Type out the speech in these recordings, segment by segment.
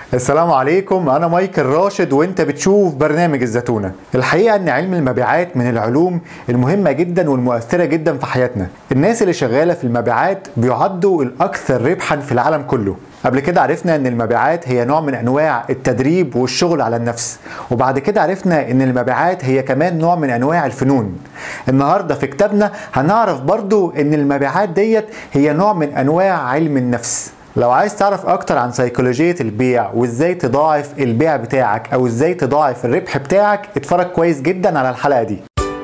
السلام عليكم انا مايكل راشد وانت بتشوف برنامج الزتونه الحقيقه ان علم المبيعات من العلوم المهمه جدا والمؤثره جدا في حياتنا الناس اللي شغاله في المبيعات بيعدوا الاكثر ربحا في العالم كله قبل كده عرفنا ان المبيعات هي نوع من انواع التدريب والشغل على النفس وبعد كده عرفنا ان المبيعات هي كمان نوع من انواع الفنون النهارده في كتابنا هنعرف برضو ان المبيعات ديت هي نوع من انواع علم النفس لو عايز تعرف اكتر عن سيكولوجية البيع وازاي تضاعف البيع بتاعك او ازاي تضاعف الربح بتاعك اتفرج كويس جدا على الحلقة دي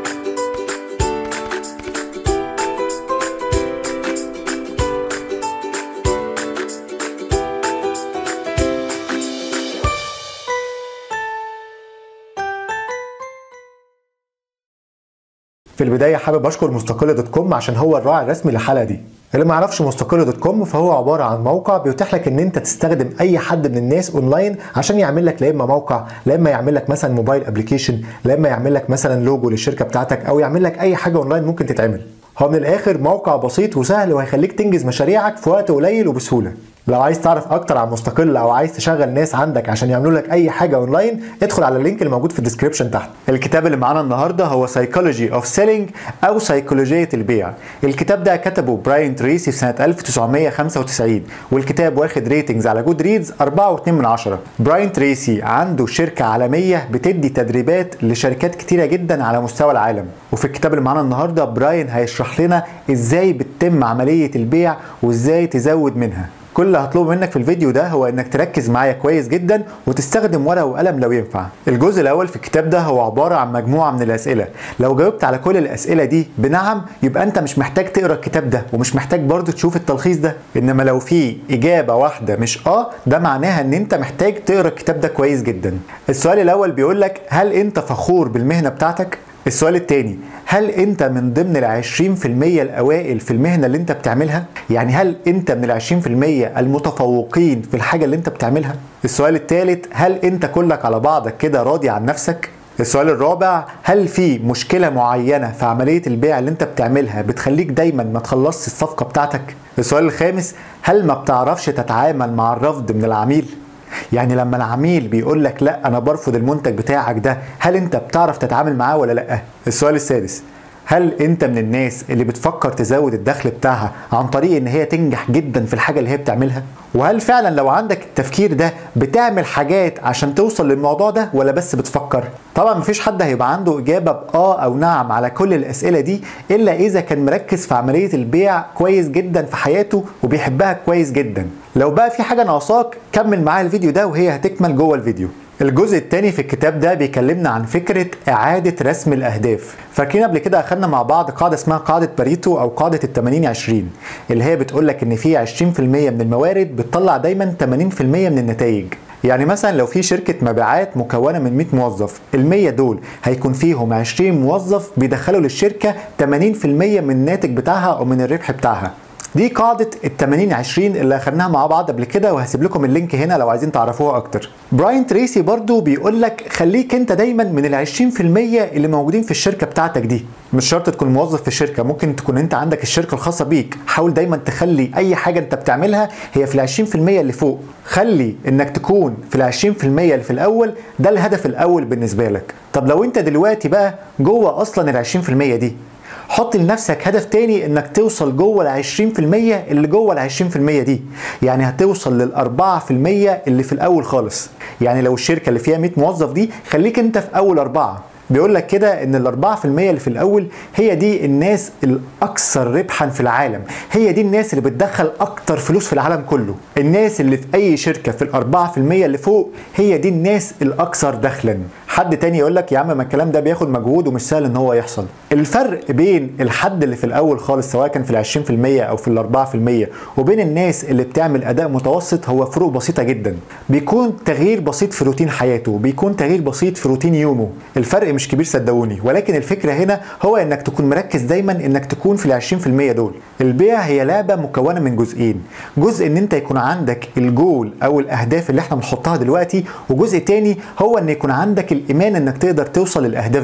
في البداية حابب أشكر مستقل دوت كوم عشان هو الراعي الرسمي للحلقة دي اللي ما يعرفش مستقل دوت كوم فهو عبارة عن موقع بيتيح لك ان انت تستخدم اي حد من الناس اونلاين عشان يعمل لك لا اما موقع لا اما يعمل لك مثلا موبايل ابلكيشن لا اما يعمل لك مثلا لوجو للشركة بتاعتك او يعمل لك اي حاجة اونلاين ممكن تتعمل هو من الاخر موقع بسيط وسهل وهيخليك تنجز مشاريعك في وقت قليل وبسهوله لو عايز تعرف اكتر عن مستقل او عايز تشغل ناس عندك عشان يعملوا لك اي حاجه اونلاين ادخل على اللينك الموجود في الديسكربشن تحت الكتاب اللي معانا النهارده هو سايكولوجي اوف سيلينج او سيكولوجيه البيع الكتاب ده كتبه براين تريسي في سنه 1995 والكتاب واخد ريتنجز على جود ريدز 4.2 من 10 براين تريسي عنده شركه عالميه بتدي تدريبات لشركات كتيره جدا على مستوى العالم وفي الكتاب اللي معانا النهارده براين هيشرح لنا ازاي بتتم عمليه البيع وازاي تزود منها كل اللي هطلبه منك في الفيديو ده هو انك تركز معايا كويس جدا وتستخدم ورقه وقلم لو ينفع الجزء الاول في الكتاب ده هو عباره عن مجموعه من الاسئله لو جاوبت على كل الاسئله دي بنعم يبقى انت مش محتاج تقرا الكتاب ده ومش محتاج برضه تشوف التلخيص ده انما لو في اجابه واحده مش اه ده معناها ان انت محتاج تقرا الكتاب ده كويس جدا السؤال الاول بيقول لك هل انت فخور بالمهنه بتاعتك السؤال التاني هل انت من ضمن ال 20% الاوائل في المهنه اللي انت بتعملها؟ يعني هل انت من ال 20% المتفوقين في الحاجه اللي انت بتعملها؟ السؤال الثالث هل انت كلك على بعضك كده راضي عن نفسك؟ السؤال الرابع هل في مشكلة معينة في عملية البيع اللي انت بتعملها بتخليك دايما ما تخلصش الصفقة بتاعتك؟ السؤال الخامس هل ما بتعرفش تتعامل مع الرفض من العميل؟ يعني لما العميل بيقول لك لا انا برفض المنتج بتاعك ده هل انت بتعرف تتعامل معاه ولا لا السؤال السادس هل انت من الناس اللي بتفكر تزود الدخل بتاعها عن طريق ان هي تنجح جدا في الحاجه اللي هي بتعملها وهل فعلا لو عندك التفكير ده بتعمل حاجات عشان توصل للموضوع ده ولا بس بتفكر طبعا مفيش حد هيبقى عنده اجابه باه او نعم على كل الاسئله دي الا اذا كان مركز في عمليه البيع كويس جدا في حياته وبيحبها كويس جدا لو بقى في حاجه ناقصاك كمل معايا الفيديو ده وهي هتكمل جوه الفيديو الجزء الثاني في الكتاب ده بيكلمنا عن فكرة إعادة رسم الأهداف فاكرين قبل كده أخدنا مع بعض قاعدة اسمها قاعدة باريتو أو قاعدة ال 80 20 اللي هي بتقول لك إن في 20% من الموارد بتطلع دايما 80% من النتائج يعني مثلا لو في شركة مبيعات مكونة من 100 موظف ال 100 دول هيكون فيهم 20 موظف بيدخلوا للشركة 80% من الناتج بتاعها أو من الربح بتاعها دي قاعدة ال 80 20 اللي اخدناها مع بعض قبل كده وهسيب لكم اللينك هنا لو عايزين تعرفوها اكتر. براين تريسي برضو بيقول لك خليك انت دايما من ال 20% اللي موجودين في الشركة بتاعتك دي. مش شرط تكون موظف في الشركة، ممكن تكون انت عندك الشركة الخاصة بيك، حاول دايما تخلي اي حاجة انت بتعملها هي في ال 20% اللي فوق. خلي انك تكون في ال 20% اللي في الاول ده الهدف الاول بالنسبة لك. طب لو انت دلوقتي بقى جوه اصلا ال 20% دي حط لنفسك هدف تاني انك توصل جوه ال 20% اللي جوه ال 20% دي يعني هتوصل لل 4% اللي في الاول خالص يعني لو الشركه اللي فيها 100 موظف دي خليك انت في اول اربعه بيقول لك كده ان ال 4% اللي في الاول هي دي الناس الاكثر ربحا في العالم هي دي الناس اللي بتدخل اكتر فلوس في العالم كله الناس اللي في اي شركه في ال 4% اللي فوق هي دي الناس الاكثر دخلا حد تاني يقول لك يا عم ما الكلام ده بياخد مجهود ومش سهل ان هو يحصل الفرق بين الحد اللي في الاول خالص سواء كان في ال 20% او في ال 4% وبين الناس اللي بتعمل اداء متوسط هو فروق بسيطه جدا بيكون تغيير بسيط في روتين حياته بيكون تغيير بسيط في روتين يومه الفرق مش كبير صدقوني ولكن الفكره هنا هو انك تكون مركز دايما انك تكون في ال 20% دول البيع هي لعبه مكونه من جزئين جزء ان انت يكون عندك الجول او الاهداف اللي احنا بنحطها دلوقتي وجزء تاني هو ان يكون عندك الايمان انك تقدر توصل للاهداف دي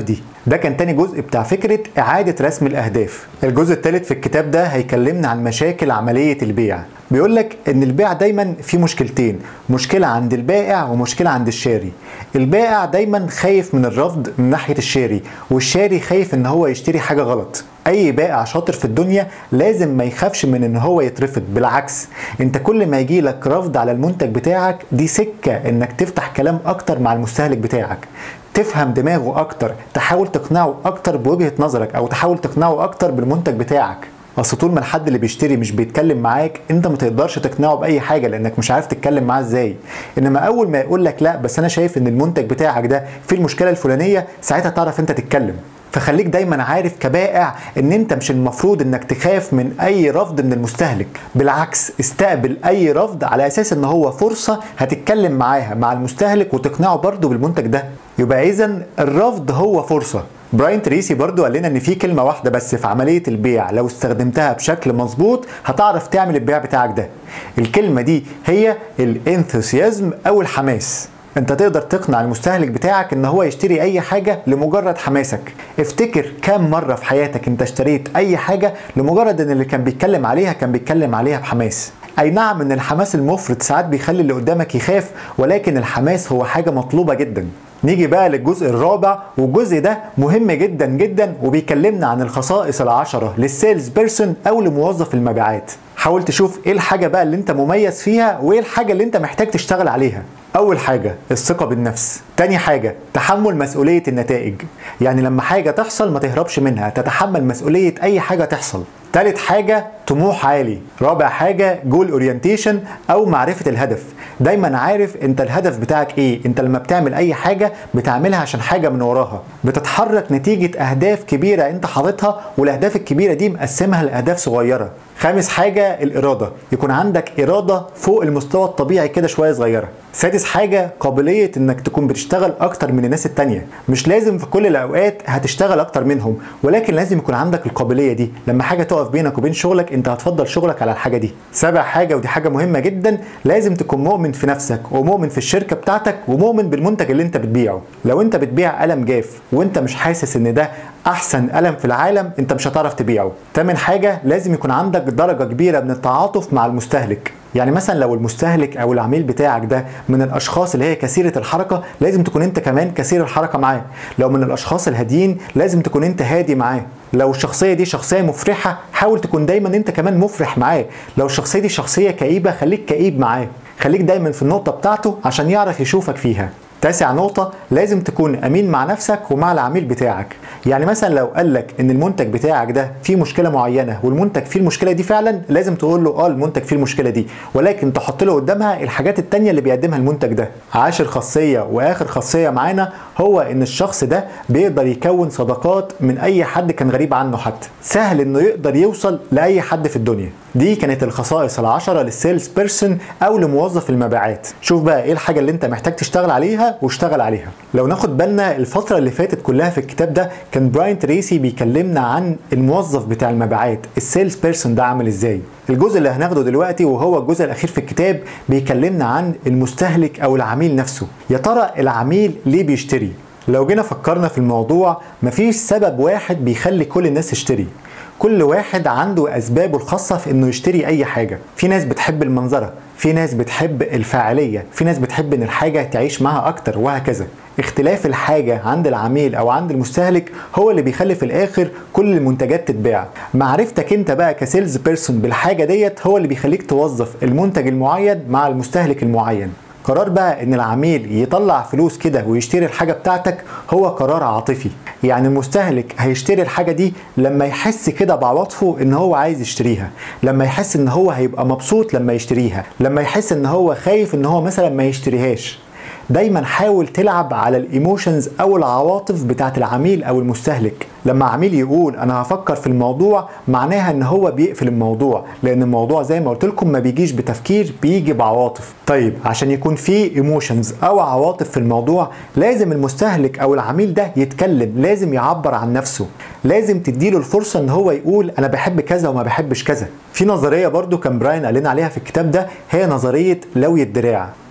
ده كان تاني جزء بتاع فكرة إعادة رسم الأهداف الجزء الثالث في الكتاب ده هيكلمنا عن مشاكل عملية البيع بيقول لك ان البيع دايما في مشكلتين مشكله عند البائع ومشكله عند الشاري البائع دايما خايف من الرفض من ناحيه الشاري والشاري خايف ان هو يشتري حاجه غلط اي بائع شاطر في الدنيا لازم ما يخافش من ان هو يترفض بالعكس انت كل ما يجي لك رفض على المنتج بتاعك دي سكه انك تفتح كلام اكتر مع المستهلك بتاعك تفهم دماغه اكتر تحاول تقنعه اكتر بوجهه نظرك او تحاول تقنعه اكتر بالمنتج بتاعك اصل طول ما الحد اللي بيشتري مش بيتكلم معاك انت ما تقدرش تقنعه باي حاجه لانك مش عارف تتكلم معاه ازاي انما اول ما يقول لك لا بس انا شايف ان المنتج بتاعك ده فيه المشكله الفلانيه ساعتها تعرف انت تتكلم فخليك دايما عارف كبائع ان انت مش المفروض انك تخاف من اي رفض من المستهلك بالعكس استقبل اي رفض على اساس ان هو فرصة هتتكلم معاها مع المستهلك وتقنعه برضه بالمنتج ده يبقى اذا الرفض هو فرصة براين تريسي برضو قال لنا ان في كلمة واحدة بس في عملية البيع لو استخدمتها بشكل مظبوط هتعرف تعمل البيع بتاعك ده الكلمة دي هي الانثوسيازم او الحماس انت تقدر تقنع المستهلك بتاعك ان هو يشتري اي حاجة لمجرد حماسك افتكر كام مرة في حياتك انت اشتريت اي حاجة لمجرد ان اللي كان بيتكلم عليها كان بيتكلم عليها بحماس اي نعم ان الحماس المفرط ساعات بيخلي اللي قدامك يخاف ولكن الحماس هو حاجة مطلوبة جدا نيجي بقى للجزء الرابع والجزء ده مهم جدا جدا وبيكلمنا عن الخصائص العشرة للسيلز بيرسون او لموظف المبيعات حاول تشوف ايه الحاجة بقى اللي انت مميز فيها وايه الحاجة اللي انت محتاج تشتغل عليها أول حاجة الثقة بالنفس تاني حاجة تحمل مسؤولية النتائج يعني لما حاجة تحصل ما تهربش منها تتحمل مسؤولية أي حاجة تحصل تالت حاجة طموح عالي رابع حاجة جول اورينتيشن أو معرفة الهدف دايما عارف انت الهدف بتاعك ايه انت لما بتعمل اي حاجة بتعملها عشان حاجة من وراها بتتحرك نتيجة اهداف كبيرة انت حاططها والاهداف الكبيرة دي مقسمها لاهداف صغيرة خامس حاجة الإرادة يكون عندك إرادة فوق المستوى الطبيعي كده شوية صغيرة سادس حاجة قابلية إنك تكون بتشتغل أكتر من الناس التانية مش لازم في كل الأوقات هتشتغل أكتر منهم ولكن لازم يكون عندك القابلية دي لما حاجة تقف بينك وبين شغلك أنت هتفضل شغلك على الحاجة دي سابع حاجة ودي حاجة مهمة جدا لازم تكون مؤمن في نفسك ومؤمن في الشركة بتاعتك ومؤمن بالمنتج اللي أنت بتبيعه لو أنت بتبيع قلم جاف وأنت مش حاسس إن ده احسن قلم في العالم انت مش هتعرف تبيعه تامن حاجه لازم يكون عندك درجه كبيره من التعاطف مع المستهلك يعني مثلا لو المستهلك او العميل بتاعك ده من الاشخاص اللي هي كثيره الحركه لازم تكون انت كمان كثير الحركه معاه لو من الاشخاص الهاديين لازم تكون انت هادي معاه لو الشخصيه دي شخصيه مفرحه حاول تكون دايما انت كمان مفرح معاه لو الشخصيه دي شخصيه كئيبه خليك كئيب معاه خليك دايما في النقطه بتاعته عشان يعرف يشوفك فيها تاسع نقطة لازم تكون أمين مع نفسك ومع العميل بتاعك يعني مثلا لو قال لك إن المنتج بتاعك ده فيه مشكلة معينة والمنتج فيه المشكلة دي فعلا لازم تقول له اه المنتج فيه المشكلة دي ولكن تحط له قدامها الحاجات التانية اللي بيقدمها المنتج ده عاشر خاصية وآخر خاصية معانا هو إن الشخص ده بيقدر يكون صداقات من أي حد كان غريب عنه حتى سهل إنه يقدر يوصل لأي حد في الدنيا دي كانت الخصائص العشرة للسيلز بيرسون أو لموظف المبيعات شوف بقى إيه الحاجة اللي أنت محتاج تشتغل عليها واشتغل عليها لو ناخد بالنا الفترة اللي فاتت كلها في الكتاب ده كان براين تريسي بيكلمنا عن الموظف بتاع المبيعات السيلز بيرسون ده عامل ازاي الجزء اللي هناخده دلوقتي وهو الجزء الاخير في الكتاب بيكلمنا عن المستهلك او العميل نفسه يا ترى العميل ليه بيشتري لو جينا فكرنا في الموضوع مفيش سبب واحد بيخلي كل الناس تشتري كل واحد عنده اسبابه الخاصه في انه يشتري اي حاجه في ناس بتحب المنظره في ناس بتحب الفاعليه في ناس بتحب ان الحاجه تعيش معاها اكتر وهكذا اختلاف الحاجة عند العميل أو عند المستهلك هو اللي بيخلي في الآخر كل المنتجات تتباع معرفتك أنت بقى كسيلز بيرسون بالحاجة ديت هو اللي بيخليك توظف المنتج المعين مع المستهلك المعين قرار بقى ان العميل يطلع فلوس كده ويشتري الحاجة بتاعتك هو قرار عاطفي يعني المستهلك هيشتري الحاجة دي لما يحس كده بعواطفه ان هو عايز يشتريها لما يحس ان هو هيبقى مبسوط لما يشتريها لما يحس ان هو خايف ان هو مثلا ما يشتريهاش دايما حاول تلعب على الايموشنز او العواطف بتاعت العميل او المستهلك لما عميل يقول انا هفكر في الموضوع معناها ان هو بيقفل الموضوع لان الموضوع زي ما قلت لكم ما بيجيش بتفكير بيجي بعواطف طيب عشان يكون في ايموشنز او عواطف في الموضوع لازم المستهلك او العميل ده يتكلم لازم يعبر عن نفسه لازم تديله الفرصه ان هو يقول انا بحب كذا وما بحبش كذا في نظريه برضو كان براين قال لنا عليها في الكتاب ده هي نظريه لوي الدراع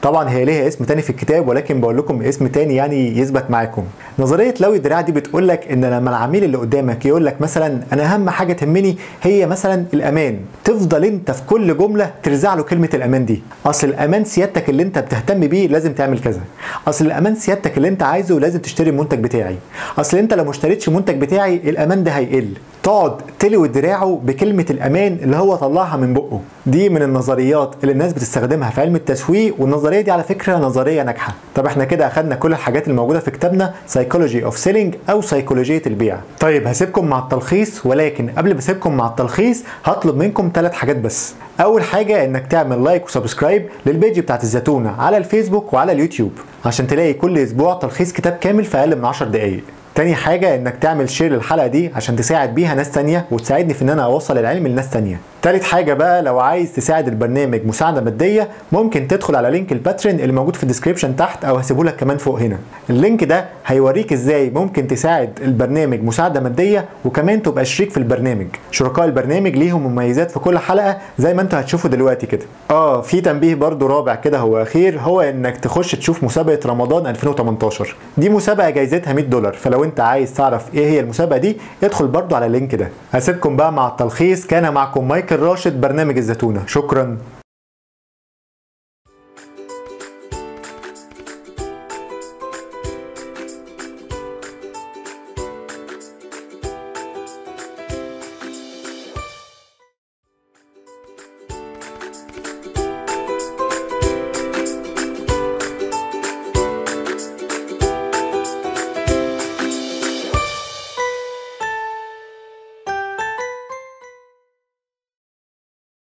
طبعا هي ليها اسم تاني في الكتاب ولكن بقول لكم اسم تاني يعني يثبت معاكم نظريه لو الدراع دي بتقول لك ان لما العميل اللي قدامك يقول لك مثلا انا اهم حاجه تهمني هي مثلا الامان تفضل انت في كل جمله ترزع له كلمه الامان دي اصل الامان سيادتك اللي انت بتهتم بيه لازم تعمل كذا اصل الامان سيادتك اللي انت عايزه لازم تشتري المنتج بتاعي اصل انت لو ما اشتريتش المنتج بتاعي الامان ده هيقل تقعد تلوي دراعه بكلمه الامان اللي هو طلعها من بقه دي من النظريات اللي الناس بتستخدمها في علم التسويق والنظريه دي على فكره نظريه ناجحه طب احنا كده اخدنا كل الحاجات الموجوده في كتابنا سايكولوجي اوف سيلينج او سيكولوجيه البيع طيب هسيبكم مع التلخيص ولكن قبل ما اسيبكم مع التلخيص هطلب منكم ثلاث حاجات بس اول حاجه انك تعمل لايك وسبسكرايب للبيج بتاعت الزتونه على الفيسبوك وعلى اليوتيوب عشان تلاقي كل اسبوع تلخيص كتاب كامل في اقل من 10 دقائق تاني حاجة انك تعمل شير للحلقة دي عشان تساعد بيها ناس تانية وتساعدني في ان انا اوصل العلم لناس تانية تالت حاجة بقى لو عايز تساعد البرنامج مساعدة مادية ممكن تدخل على لينك الباترين اللي موجود في الديسكريبشن تحت او هسيبه لك كمان فوق هنا اللينك ده هيوريك ازاي ممكن تساعد البرنامج مساعدة مادية وكمان تبقى شريك في البرنامج شركاء البرنامج ليهم مميزات في كل حلقة زي ما انتوا هتشوفوا دلوقتي كده اه في تنبيه برضو رابع كده هو اخير هو انك تخش تشوف مسابقة رمضان 2018 دي مسابقة جايزتها 100 دولار فلو انت عايز تعرف ايه هي المسابقة دي ادخل برضو على اللينك ده هسيبكم بقى مع التلخيص كان معكم مايكل راشد برنامج الزتونة شكرا